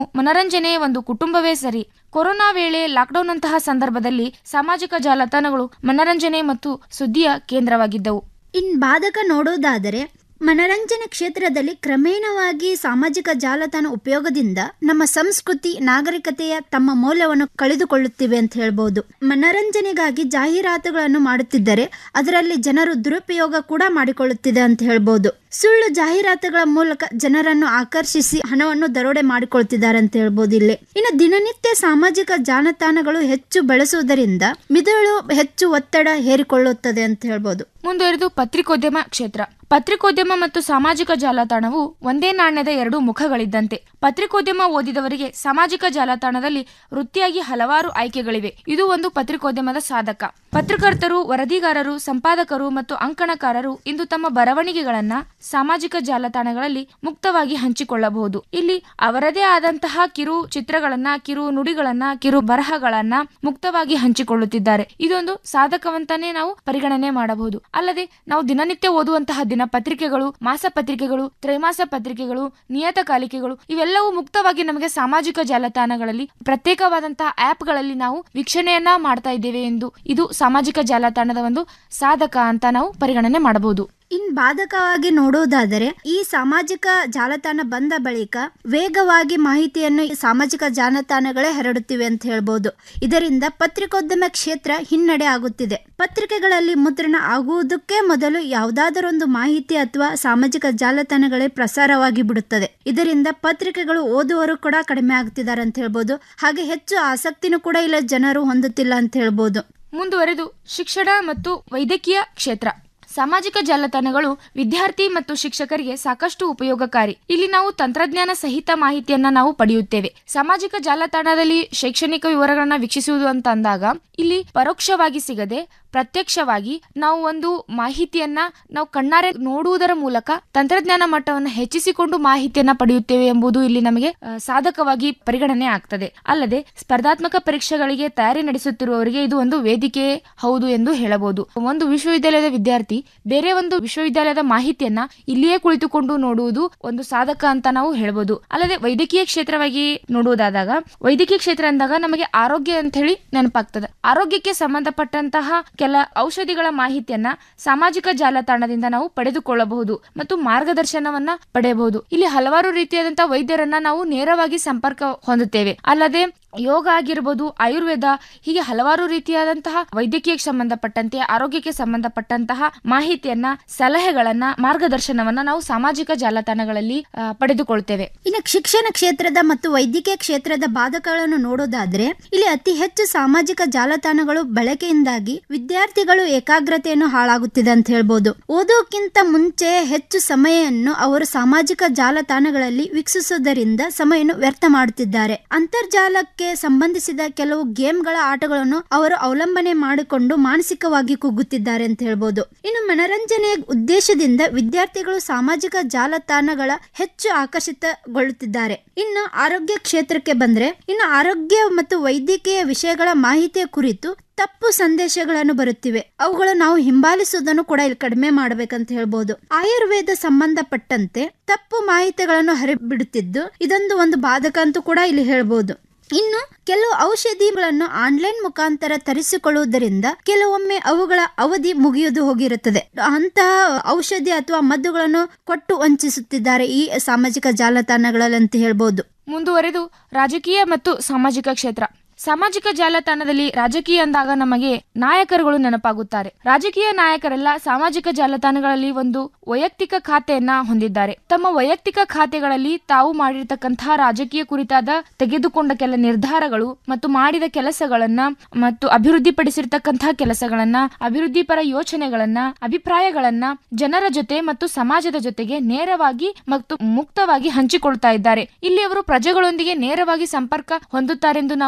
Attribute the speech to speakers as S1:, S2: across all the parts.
S1: ಮನರಂಜನೆ ಒಂದು ಕುಟುಂಬವೇ ಸರಿ ಕೊರೋನಾ ವೇಳೆ ಲಾಕ್ಡೌನ್ ಅಂತಹ ಸಂದರ್ಭದಲ್ಲಿ ಸಾಮಾಜಿಕ ಜಾಲತಾಣಗಳು ಮನರಂಜನೆ ಮತ್ತು ಸುದ್ದಿಯ ಕೇಂದ್ರವಾಗಿದ್ದವು
S2: ಇನ್ ಬಾಧಕ ನೋಡೋದಾದರೆ ಮನರಂಜನೆ ಕ್ಷೇತ್ರದಲ್ಲಿ ಕ್ರಮೇಣವಾಗಿ ಸಾಮಾಜಿಕ ಜಾಲತಾಣ ಉಪಯೋಗದಿಂದ ನಮ್ಮ ಸಂಸ್ಕೃತಿ ನಾಗರಿಕತೆಯ ತಮ್ಮ ಮೌಲ್ಯವನ್ನು ಕಳೆದುಕೊಳ್ಳುತ್ತಿವೆ ಅಂತ ಹೇಳ್ಬೋದು ಮನರಂಜನೆಗಾಗಿ ಜಾಹೀರಾತುಗಳನ್ನು ಮಾಡುತ್ತಿದ್ದರೆ ಅದರಲ್ಲಿ ಜನರು ದುರುಪಯೋಗ ಕೂಡ ಮಾಡಿಕೊಳ್ಳುತ್ತಿದೆ ಅಂತ ಹೇಳ್ಬೋದು ಸುಳ್ಳು ಜಾಹೀರಾತುಗಳ ಮೂಲಕ ಜನರನ್ನು ಆಕರ್ಷಿಸಿ ಹಣವನ್ನು ದರೋಡೆ ಮಾಡಿಕೊಳ್ತಿದ್ದಾರೆ ಅಂತ ಹೇಳ್ಬೋದು ಇಲ್ಲಿ ಇನ್ನು ದಿನನಿತ್ಯ ಸಾಮಾಜಿಕ ಜಾಲತಾಣಗಳು ಹೆಚ್ಚು ಬಳಸುವುದರಿಂದ ಮಿದುಳು ಹೆಚ್ಚು ಒತ್ತಡ ಹೇರಿಕೊಳ್ಳುತ್ತದೆ ಅಂತ ಹೇಳ್ಬೋದು
S1: ಮುಂದುವರೆದು ಪತ್ರಿಕೋದ್ಯಮ ಕ್ಷೇತ್ರ ಪತ್ರಿಕೋದ್ಯಮ ಮತ್ತು ಸಾಮಾಜಿಕ ಜಾಲತಾಣವು ಒಂದೇ ನಾಣ್ಯದ ಎರಡು ಮುಖಗಳಿದ್ದಂತೆ ಪತ್ರಿಕೋದ್ಯಮ ಓದಿದವರಿಗೆ ಸಾಮಾಜಿಕ ಜಾಲತಾಣದಲ್ಲಿ ವೃತ್ತಿಯಾಗಿ ಹಲವಾರು ಆಯ್ಕೆಗಳಿವೆ ಇದು ಒಂದು ಪತ್ರಿಕೋದ್ಯಮದ ಸಾಧಕ ಪತ್ರಕರ್ತರು ವರದಿಗಾರರು ಸಂಪಾದಕರು ಮತ್ತು ಅಂಕಣಕಾರರು ಇಂದು ತಮ್ಮ ಬರವಣಿಗೆಗಳನ್ನ ಸಾಮಾಜಿಕ ಜಾಲತಾಣಗಳಲ್ಲಿ ಮುಕ್ತವಾಗಿ ಹಂಚಿಕೊಳ್ಳಬಹುದು ಇಲ್ಲಿ ಅವರದೇ ಆದಂತಹ ಕಿರು ಚಿತ್ರಗಳನ್ನ ಕಿರು ನುಡಿಗಳನ್ನ ಕಿರು ಬರಹಗಳನ್ನ ಮುಕ್ತವಾಗಿ ಹಂಚಿಕೊಳ್ಳುತ್ತಿದ್ದಾರೆ ಇದೊಂದು ಸಾಧಕವಂತಾನೆ ನಾವು ಪರಿಗಣನೆ ಮಾಡಬಹುದು ಅಲ್ಲದೆ ನಾವು ದಿನನಿತ್ಯ ಓದುವಂತಹ ದಿನಪತ್ರಿಕೆಗಳು ಮಾಸಪತ್ರಿಕೆಗಳು ತ್ರೈಮಾಸ ಪತ್ರಿಕೆಗಳು ನಿಯತಕಾಲಿಕೆಗಳು ಇವೆಲ್ಲವೂ ಮುಕ್ತವಾಗಿ ನಮಗೆ ಸಾಮಾಜಿಕ ಜಾಲತಾಣಗಳಲ್ಲಿ ಪ್ರತ್ಯೇಕವಾದಂತಹ ಆಪ್ಗಳಲ್ಲಿ ನಾವು ವೀಕ್ಷಣೆಯನ್ನ ಮಾಡ್ತಾ ಇದ್ದೇವೆ ಎಂದು ಇದು ಸಾಮಾಜಿಕ ಜಾಲತಾಣದ ಒಂದು ಸಾಧಕ ಅಂತ ನಾವು ಪರಿಗಣನೆ ಮಾಡಬಹುದು
S2: ಇನ್ ಬಾಧಕವಾಗಿ ನೋಡುವುದಾದರೆ ಈ ಸಾಮಾಜಿಕ ಜಾಲತಾಣ ಬಂದ ಬಳಿಕ ವೇಗವಾಗಿ ಮಾಹಿತಿಯನ್ನು ಈ ಸಾಮಾಜಿಕ ಜಾಲತಾಣಗಳೇ ಹರಡುತ್ತಿವೆ ಅಂತ ಹೇಳ್ಬೋದು ಇದರಿಂದ ಪತ್ರಿಕೋದ್ಯಮ ಕ್ಷೇತ್ರ ಹಿನ್ನಡೆ ಆಗುತ್ತಿದೆ ಪತ್ರಿಕೆಗಳಲ್ಲಿ ಮುದ್ರಣ ಆಗುವುದಕ್ಕೆ ಮೊದಲು ಯಾವುದಾದರೊಂದು ಮಾಹಿತಿ ಅಥವಾ ಸಾಮಾಜಿಕ ಜಾಲತಾಣಗಳೇ ಪ್ರಸಾರವಾಗಿ ಬಿಡುತ್ತದೆ ಇದರಿಂದ ಪತ್ರಿಕೆಗಳು ಓದುವವರು ಕೂಡ ಕಡಿಮೆ ಆಗ್ತಿದ್ದಾರೆ ಅಂತ ಹೇಳ್ಬೋದು ಹಾಗೆ ಹೆಚ್ಚು ಆಸಕ್ತಿನೂ ಕೂಡ ಇಲ್ಲ ಜನರು ಹೊಂದುತ್ತಿಲ್ಲ ಅಂತ ಹೇಳ್ಬೋದು
S1: ಮುಂದುವರೆದು ಶಿಕ್ಷಣ ಮತ್ತು ವೈದ್ಯಕೀಯ ಕ್ಷೇತ್ರ ಸಾಮಾಜಿಕ ಜಾಲತಾಣಗಳು ವಿದ್ಯಾರ್ಥಿ ಮತ್ತು ಶಿಕ್ಷಕರಿಗೆ ಸಾಕಷ್ಟು ಉಪಯೋಗಕಾರಿ ಇಲ್ಲಿ ನಾವು ತಂತ್ರಜ್ಞಾನ ಸಹಿತ ಮಾಹಿತಿಯನ್ನ ನಾವು ಪಡೆಯುತ್ತೇವೆ ಸಾಮಾಜಿಕ ಜಾಲತಾಣದಲ್ಲಿ ಶೈಕ್ಷಣಿಕ ವಿವರಗಳನ್ನ ವೀಕ್ಷಿಸುವುದು ಅಂತ ಅಂದಾಗ ಇಲ್ಲಿ ಪರೋಕ್ಷವಾಗಿ ಸಿಗದೆ ಪ್ರತ್ಯಕ್ಷವಾಗಿ ನಾವು ಒಂದು ಮಾಹಿತಿಯನ್ನ ನಾವು ಕಣ್ಣಾರೆ ನೋಡುವುದರ ಮೂಲಕ ತಂತ್ರಜ್ಞಾನ ಮಟ್ಟವನ್ನು ಹೆಚ್ಚಿಸಿಕೊಂಡು ಮಾಹಿತಿಯನ್ನ ಪಡೆಯುತ್ತೇವೆ ಎಂಬುದು ಇಲ್ಲಿ ನಮಗೆ ಆ, ಸಾಧಕವಾಗಿ ಪರಿಗಣನೆ ಆಗ್ತದೆ ಅಲ್ಲದೆ ಸ್ಪರ್ಧಾತ್ಮಕ ಪರೀಕ್ಷೆಗಳಿಗೆ ತಯಾರಿ ನಡೆಸುತ್ತಿರುವವರಿಗೆ ಇದು ಒಂದು ವೇದಿಕೆ ಹೌದು ಎಂದು ಹೇಳಬಹುದು ಒಂದು ವಿಶ್ವವಿದ್ಯಾಲಯದ ವಿದ್ಯಾರ್ಥಿ ಬೇರೆ ಒಂದು ವಿಶ್ವವಿದ್ಯಾಲಯದ ಮಾಹಿತಿಯನ್ನ ಇಲ್ಲಿಯೇ ಕುಳಿತುಕೊಂಡು ನೋಡುವುದು ಒಂದು ಸಾಧಕ ಅಂತ ನಾವು ಹೇಳ್ಬೋದು ಅಲ್ಲದೆ ವೈದ್ಯಕೀಯ ಕ್ಷೇತ್ರವಾಗಿ ನೋಡುವುದಾದಾಗ ವೈದ್ಯಕೀಯ ಕ್ಷೇತ್ರ ಅಂದಾಗ ನಮಗೆ ಆರೋಗ್ಯ ಅಂತ ಹೇಳಿ ನೆನಪಾಗ್ತದೆ ಆರೋಗ್ಯಕ್ಕೆ ಸಂಬಂಧಪಟ್ಟಂತಹ ಕೆಲ ಔಷಧಿಗಳ ಮಾಹಿತಿಯನ್ನ ಸಾಮಾಜಿಕ ಜಾಲತಾಣದಿಂದ ನಾವು ಪಡೆದುಕೊಳ್ಳಬಹುದು ಮತ್ತು ಮಾರ್ಗದರ್ಶನವನ್ನ ಪಡೆಯಬಹುದು ಇಲ್ಲಿ ಹಲವಾರು ರೀತಿಯಾದಂತಹ ವೈದ್ಯರನ್ನ ನಾವು ನೇರವಾಗಿ ಸಂಪರ್ಕ ಹೊಂದುತ್ತೇವೆ ಅಲ್ಲದೆ ಯೋಗ ಆಗಿರ್ಬೋದು ಆಯುರ್ವೇದ ಹೀಗೆ ಹಲವಾರು ರೀತಿಯಾದಂತಹ ವೈದ್ಯಕೀಯಕ್ಕೆ ಸಂಬಂಧಪಟ್ಟಂತೆ ಆರೋಗ್ಯಕ್ಕೆ ಸಂಬಂಧಪಟ್ಟಂತಹ ಮಾಹಿತಿಯನ್ನ ಸಲಹೆಗಳನ್ನ ಮಾರ್ಗದರ್ಶನವನ್ನ ನಾವು ಸಾಮಾಜಿಕ ಜಾಲತಾಣಗಳಲ್ಲಿ ಆ, ಪಡೆದುಕೊಳ್ತೇವೆ
S2: ಇನ್ನು ಶಿಕ್ಷಣ ಕ್ಷೇತ್ರದ ಮತ್ತು ವೈದ್ಯಕೀಯ ಕ್ಷೇತ್ರದ ಬಾಧಕಗಳನ್ನು ನೋಡೋದಾದ್ರೆ ಇಲ್ಲಿ ಅತಿ ಹೆಚ್ಚು ಸಾಮಾಜಿಕ ಜಾಲತಾಣಗಳು ಬಳಕೆಯಿಂದಾಗಿ ವಿದ್ಯಾರ್ಥಿಗಳು ಏಕಾಗ್ರತೆಯನ್ನು ಹಾಳಾಗುತ್ತಿದೆ ಅಂತ ಹೇಳ್ಬೋದು ಓದೋಕ್ಕಿಂತ ಮುಂಚೆ ಹೆಚ್ಚು ಸಮಯವನ್ನು ಅವರು ಸಾಮಾಜಿಕ ಜಾಲತಾಣಗಳಲ್ಲಿ ವೀಕ್ಷಿಸುವುದರಿಂದ ಸಮಯವನ್ನು ವ್ಯರ್ಥ ಮಾಡುತ್ತಿದ್ದಾರೆ ಅಂತರ್ಜಾಲಕ್ಕೆ ಸಂಬಂಧಿಸಿದ ಕೆಲವು ಗೇಮ್ಗಳ ಆಟಗಳನ್ನು ಅವರು ಅವಲಂಬನೆ ಮಾಡಿಕೊಂಡು ಮಾನಸಿಕವಾಗಿ ಕುಗ್ಗುತ್ತಿದ್ದಾರೆ ಅಂತ ಹೇಳ್ಬೋದು ಇನ್ನು ಮನರಂಜನೆಯ ಉದ್ದೇಶದಿಂದ ವಿದ್ಯಾರ್ಥಿಗಳು ಸಾಮಾಜಿಕ ಜಾಲತಾಣಗಳ ಹೆಚ್ಚು ಆಕರ್ಷಿತಗೊಳ್ಳುತ್ತಿದ್ದಾರೆ ಇನ್ನು ಆರೋಗ್ಯ ಕ್ಷೇತ್ರಕ್ಕೆ ಬಂದ್ರೆ ಇನ್ನು ಆರೋಗ್ಯ ಮತ್ತು ವೈದ್ಯಕೀಯ ವಿಷಯಗಳ ಮಾಹಿತಿಯ ಕುರಿತು ತಪ್ಪು ಸಂದೇಶಗಳನ್ನು ಬರುತ್ತಿವೆ ಅವುಗಳು ನಾವು ಹಿಂಬಾಲಿಸುವುದನ್ನು ಕೂಡ ಇಲ್ಲಿ ಕಡಿಮೆ ಮಾಡಬೇಕಂತ ಹೇಳ್ಬೋದು ಆಯುರ್ವೇದ ಸಂಬಂಧಪಟ್ಟಂತೆ ತಪ್ಪು ಮಾಹಿತಿಗಳನ್ನು ಹರಿಬಿಡುತ್ತಿದ್ದು ಇದೊಂದು ಒಂದು ಬಾಧಕ ಅಂತೂ ಕೂಡ ಇಲ್ಲಿ ಹೇಳ್ಬೋದು ಇನ್ನು ಕೆಲವು ಔಷಧಿಗಳನ್ನು ಆನ್ಲೈನ್ ಮುಖಾಂತರ ತರಿಸಿಕೊಳ್ಳುವುದರಿಂದ ಕೆಲವೊಮ್ಮೆ ಅವುಗಳ ಅವಧಿ ಮುಗಿಯುವುದು ಹೋಗಿರುತ್ತದೆ ಅಂತಹ ಔಷಧಿ ಅಥವಾ ಮದ್ದುಗಳನ್ನು ಕೊಟ್ಟು ವಂಚಿಸುತ್ತಿದ್ದಾರೆ ಈ ಸಾಮಾಜಿಕ ಜಾಲತಾಣಗಳಲ್ಲಿ ಅಂತ ಹೇಳ್ಬೋದು
S1: ಮುಂದುವರೆದು ರಾಜಕೀಯ ಮತ್ತು ಸಾಮಾಜಿಕ ಕ್ಷೇತ್ರ ಸಾಮಾಜಿಕ ಜಾಲತಾಣದಲ್ಲಿ ರಾಜಕೀಯ ಅಂದಾಗ ನಮಗೆ ನಾಯಕರುಗಳು ನೆನಪಾಗುತ್ತಾರೆ ರಾಜಕೀಯ ನಾಯಕರೆಲ್ಲ ಸಾಮಾಜಿಕ ಜಾಲತಾಣಗಳಲ್ಲಿ ಒಂದು ವೈಯಕ್ತಿಕ ಖಾತೆಯನ್ನ ಹೊಂದಿದ್ದಾರೆ ತಮ್ಮ ವೈಯಕ್ತಿಕ ಖಾತೆಗಳಲ್ಲಿ ತಾವು ಮಾಡಿರ್ತಕ್ಕಂತಹ ರಾಜಕೀಯ ಕುರಿತಾದ ತೆಗೆದುಕೊಂಡ ಕೆಲ ನಿರ್ಧಾರಗಳು ಮತ್ತು ಮಾಡಿದ ಕೆಲಸಗಳನ್ನ ಮತ್ತು ಅಭಿವೃದ್ಧಿಪಡಿಸಿರ್ತಕ್ಕಂತಹ ಕೆಲಸಗಳನ್ನ ಅಭಿವೃದ್ಧಿ ಪರ ಯೋಚನೆಗಳನ್ನ ಅಭಿಪ್ರಾಯಗಳನ್ನ ಜನರ ಜೊತೆ ಮತ್ತು ಸಮಾಜದ ಜೊತೆಗೆ ನೇರವಾಗಿ ಮತ್ತು ಮುಕ್ತವಾಗಿ ಹಂಚಿಕೊಳ್ತಾ ಇದ್ದಾರೆ ಇಲ್ಲಿ ಅವರು ಪ್ರಜೆಗಳೊಂದಿಗೆ ನೇರವಾಗಿ ಸಂಪರ್ಕ ಹೊಂದುತ್ತಾರೆಂದು ನಾವು ಹೇಳ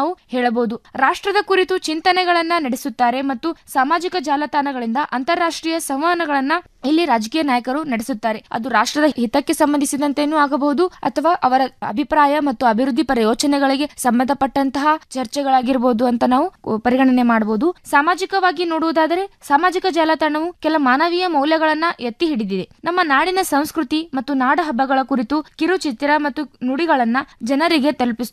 S1: ಹೇಳಬಹುದು ರಾಷ್ಟ್ರದ ಕುರಿತು ಚಿಂತನೆಗಳನ್ನ ನಡೆಸುತ್ತಾರೆ ಮತ್ತು ಸಾಮಾಜಿಕ ಜಾಲತಾಣಗಳಿಂದ ಅಂತಾರಾಷ್ಟ್ರೀಯ ಸಂವಹನಗಳನ್ನ ಇಲ್ಲಿ ರಾಜಕೀಯ ನಾಯಕರು ನಡೆಸುತ್ತಾರೆ ಅದು ರಾಷ್ಟ್ರದ ಹಿತಕ್ಕೆ ಸಂಬಂಧಿಸಿದಂತೆಯೂ ಆಗಬಹುದು ಅಥವಾ ಅವರ ಅಭಿಪ್ರಾಯ ಮತ್ತು ಅಭಿವೃದ್ಧಿ ಪರ ಯೋಚನೆಗಳಿಗೆ ಸಂಬಂಧಪಟ್ಟಂತಹ ಚರ್ಚೆಗಳಾಗಿರಬಹುದು ಅಂತ ನಾವು ಪರಿಗಣನೆ ಮಾಡಬಹುದು ಸಾಮಾಜಿಕವಾಗಿ ನೋಡುವುದಾದರೆ ಸಾಮಾಜಿಕ ಜಾಲತಾಣವು ಕೆಲ ಮಾನವೀಯ ಮೌಲ್ಯಗಳನ್ನ ಎತ್ತಿ ಹಿಡಿದಿದೆ ನಮ್ಮ ನಾಡಿನ ಸಂಸ್ಕೃತಿ ಮತ್ತು ನಾಡ ಹಬ್ಬಗಳ ಕುರಿತು ಕಿರುಚಿತ್ರ ಮತ್ತು ನುಡಿಗಳನ್ನ ಜನರಿಗೆ ತಲುಪಿಸ್